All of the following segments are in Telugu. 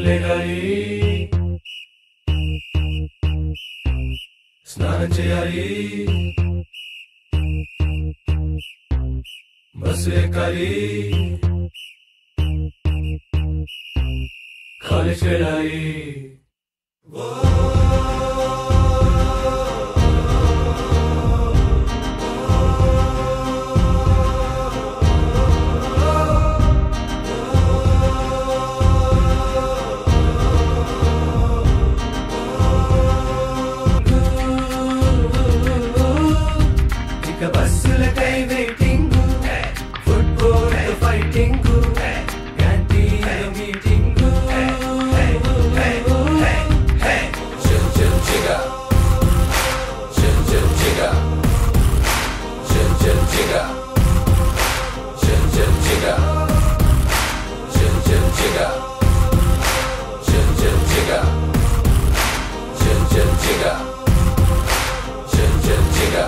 పొద్దులేగాలి స్నానం చేయాలి బస్సు ఎక్కాలి కాలేజ్ వెళ్ళాలి ఇక బస్సులకై waiting football fighting canteen meeting chill chill చిగా చిల్ చిల్ చిగా చిల్ చిల్ చిగా చిల్ చిల్ చిగా చిల్ చిల్ చిగా చిల్ చిల్ చిగా చిల్ చిల్ చిగా చిల్ చిల్ చిగా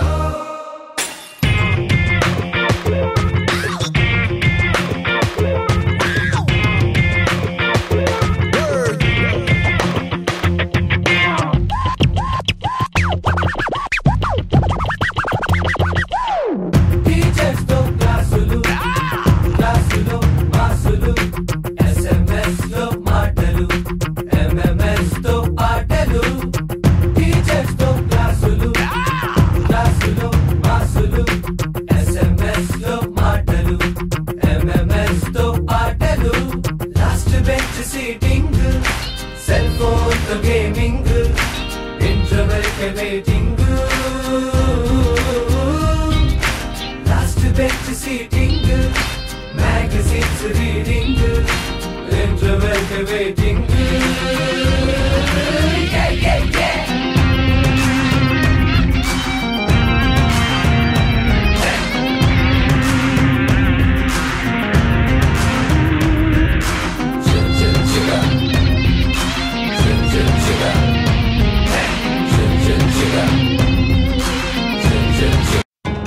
టీచర్స్ తో క్లాసులు క్లాసులో మాసులు ఎస్ఎంఎస్ లో మాటలు ఎంఎంఎస్ తో పాటలు టీచర్స్ తో క్లాసులు క్లాసులో మాసులు ఎస్ఎంఎస్ లో మాటలు ఎంఎంఎస్ తో పాటలు last bench seating cell phone తో గేమింగ్ ఇంటర్వెల్ కే waiting last bench seating magazines reading interval కి వెయిటింగ్ చిల్ చిల్ చిగా చిల్ చిల్ చిగా చిల్ చిల్ చిగా చిల్ చిల్ చిగా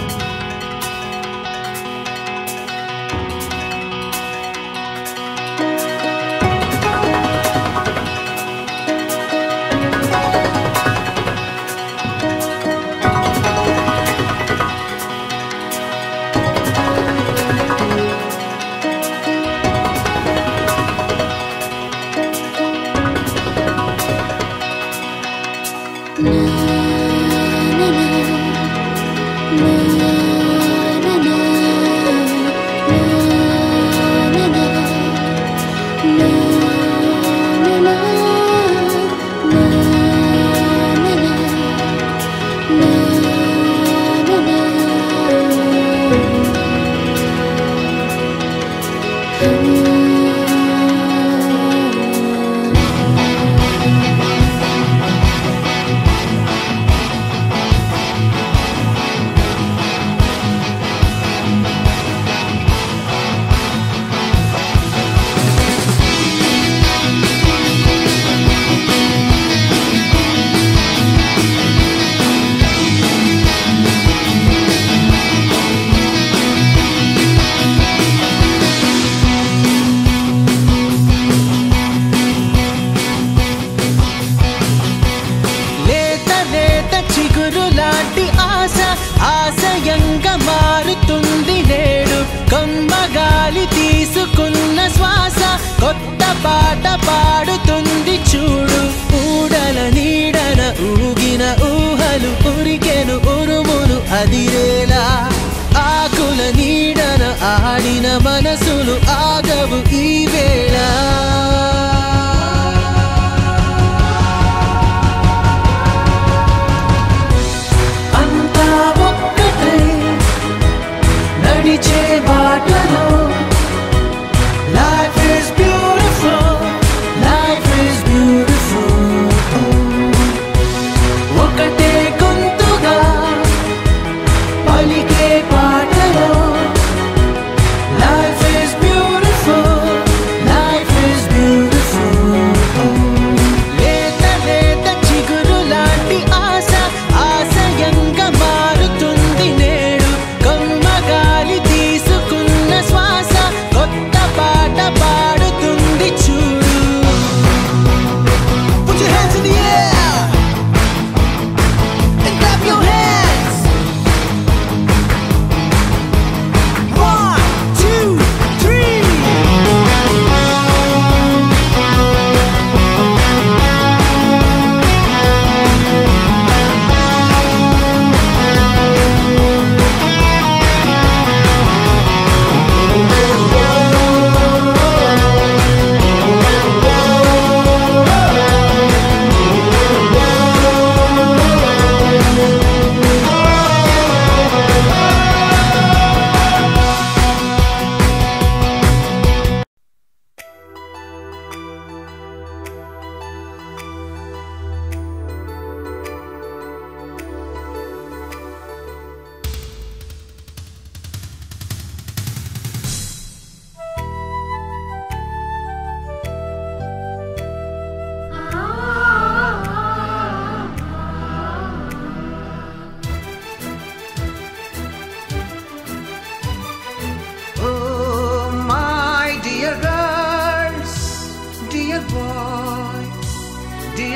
లేత లేత చిగురు లాంటి ఆశ ఆశయంగా మారుతుంది నేడు కమ్మగాలి తీసుకున్న శ్వాస కొత్త పాట పాడుతుంది చూడు ఊడల నీడన ఊగిన ఊహలు ఉరికెను ఉరుములు అదిరేలా ఆకుల నీడన ఆడిన మనసులు ఆగవు ఈ వేళ అంతా ఒక్కటే నడిచే బాటలో life is beautiful life is beautiful ఒకటే గొంతుగా పలికే పాటలో life is beautiful life is beautiful లేత లేత చిగురు లాంటి ఆశ ఆశయంగా మారుతుంది నేడు కమ్మగాలి తీసుకున్న శ్వాస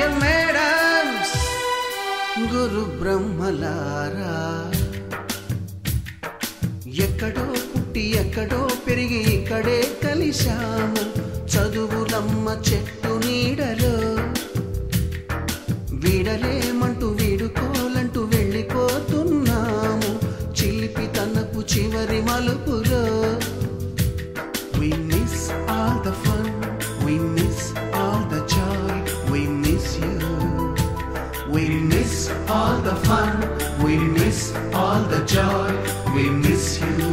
డియర్ మేడమ్స్ గురు బ్రహ్మలారా ఎక్కడో పుట్టి ఎక్కడో పెరిగి ఇక్కడే కలిశాము చదువులమ్మ చెట్టు నీడలో వీడలేమంటూ వీడుకోలంటూ వెళ్ళిపోతున్నాము చిలిపి తనపు చివరి మలుపులో We miss all the fun, we miss all the joy, we miss you. We miss all the fun, we miss all the joy, we miss you.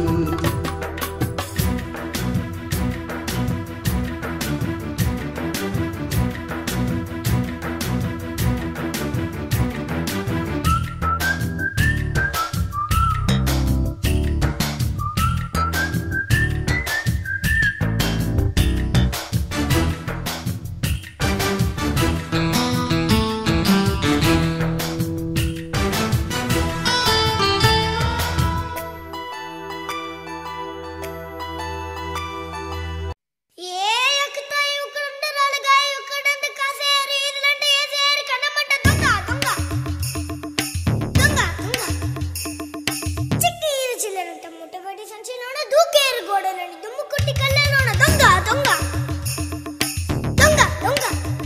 ఏ ఎక్కుతాయి ఉక్కడుంటే రాలుగాయి ఉక్కడంటే కాసేరు ఈదులంటే ఏసేరు కన్నమంట దొంగ దొంగ దొంగ దొంగ చిక్కీరు చిల్లరంత ముట్టబడి సంచిలోన దూకేరు గోడలని దుమ్ము కొట్టి కళ్ళలోన దొంగ దొంగ దొంగ దొంగ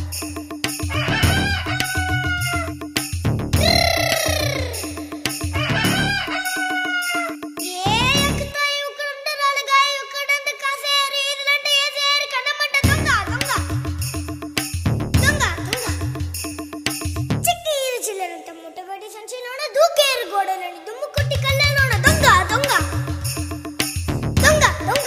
ఏ ఎక్కుతాయి ఉక్కడుంటే రాలుగాయి ఉక్కడంటే కాసేరు ఈదులంటే ఏసేరు కన్నమంట దొంగ దొంగ దొంగ దొంగ చిక్కీరు చిల్లరంత ముట్టబడి సంచిలోన దూకేరు గోడలని దుమ్ము కొట్టి కళ్ళలోన దొంగ దొంగ దొంగ దొంగ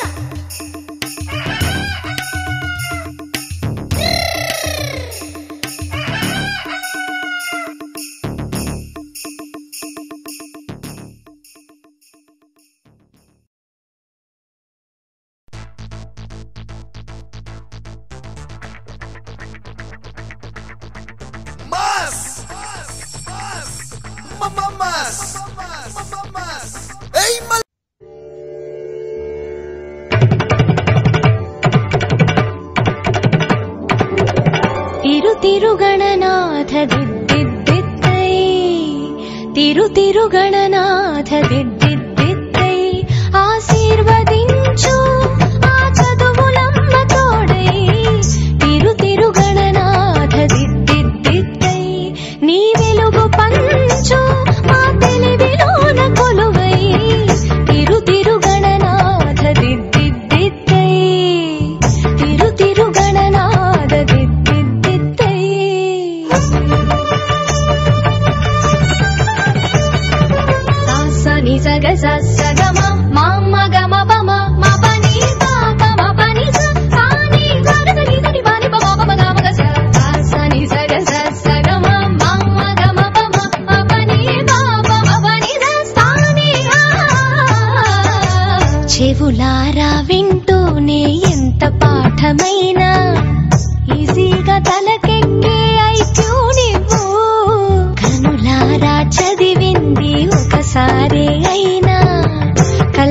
Más! Más! Mamá más! Mamá más! ¡Ey, mal! ತಿರು ತಿರುಗಣನಾಥ ದಿದ್ದಿದ್ದೈ ತಿರು ತಿರುಗಣನಾಥ ದಿದ್ದಿದ್ದೈ ఆశీర్వదించు ఆ చదువులమ్మ తోడై తిరు తిరుగణనాథ దిద్దిద్దై నీ వెలుగు పంచు మా తెలివిలోన కొలువై తిరు తిరుగణనాథ దిద్దిద్దై తిరు తిరుగణనాథ దిద్దిద్దై సాసని సగ సగమ మామ గమ పమ మా పని పాప మా పని స సాని సగ సని సని పని పమ పమ గమ గ స సాసని సగ సగమ మామ గమ పమ మా పని పాప మా పని స సాని ఆ. చెవులారా వింటూనే ఎంత పాఠమైనా ఈజీగా తలకెక్కే ఐక్యూ నీవు కనులారా చదివింది ఒకసారి అయినా కల్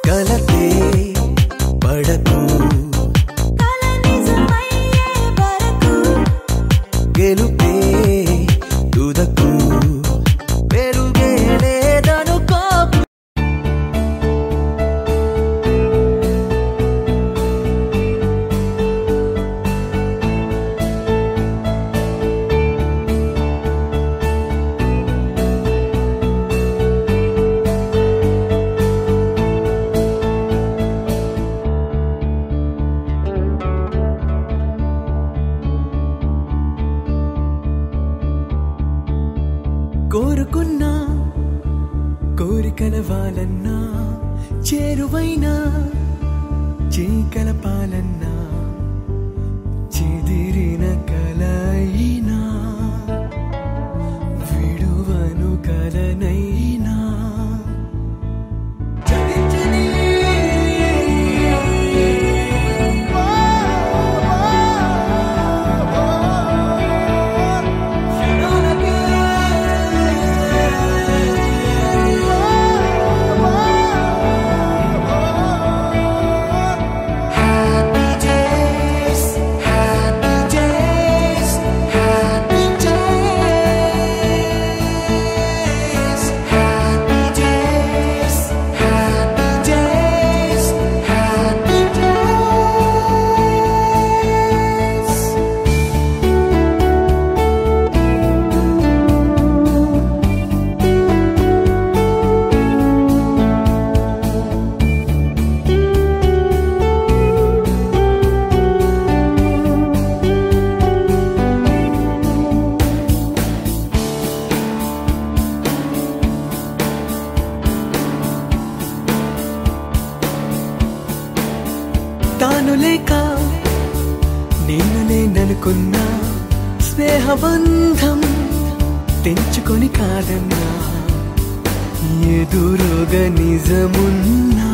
కలతే పడకు కల నిజమయ్యే వరకు గెలుపే తుదకు పెరుగే లేదనుకో కోరుకున్నా కోరికల వాళ్ళన్నా చేరువైనా చీకలపాలన్నా చెదిరిన కలయినా విడువను కలనైనా చలించని తాను లేక నేను నేననుకున్నా స్నేహబంధం తెంచుకొని కాదన్నా ఎదురుగా నిజమున్నా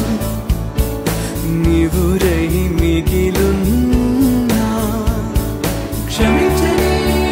నీవురై మిగిలున్నా క్షమించని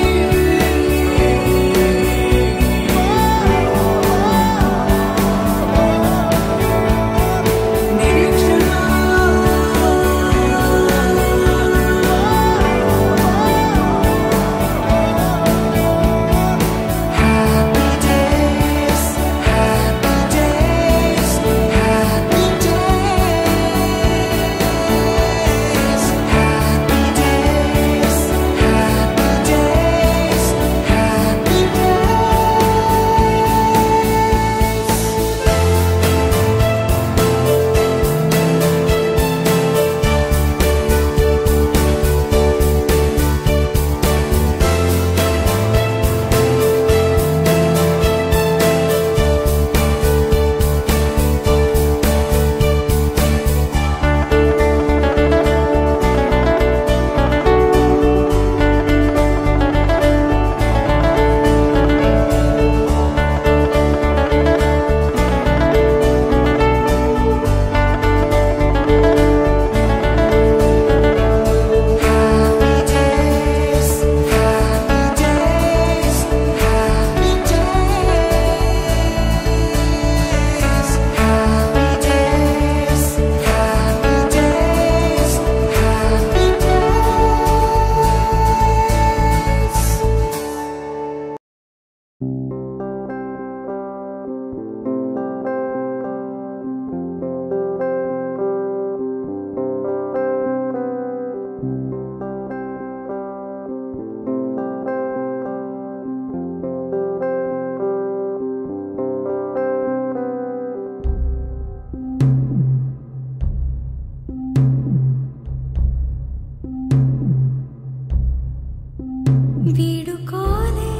వీడుకోలే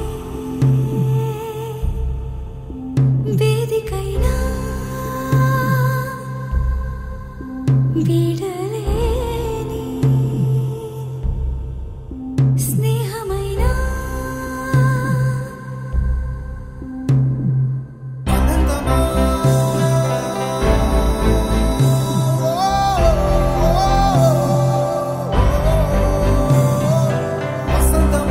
వేదికైనా వీడలేని స్నేహమైనా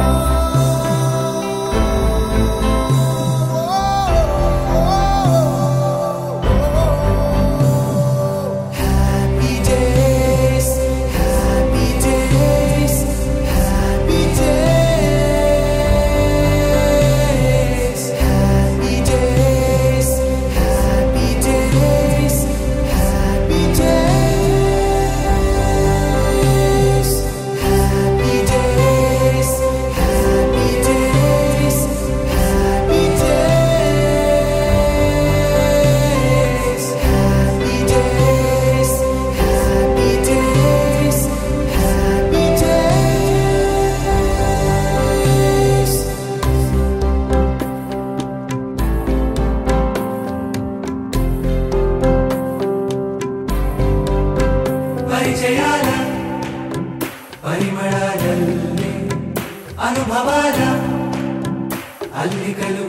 వసంతమా విషయాల పరిమళాలల్లే అనుభవాల అల్లికలు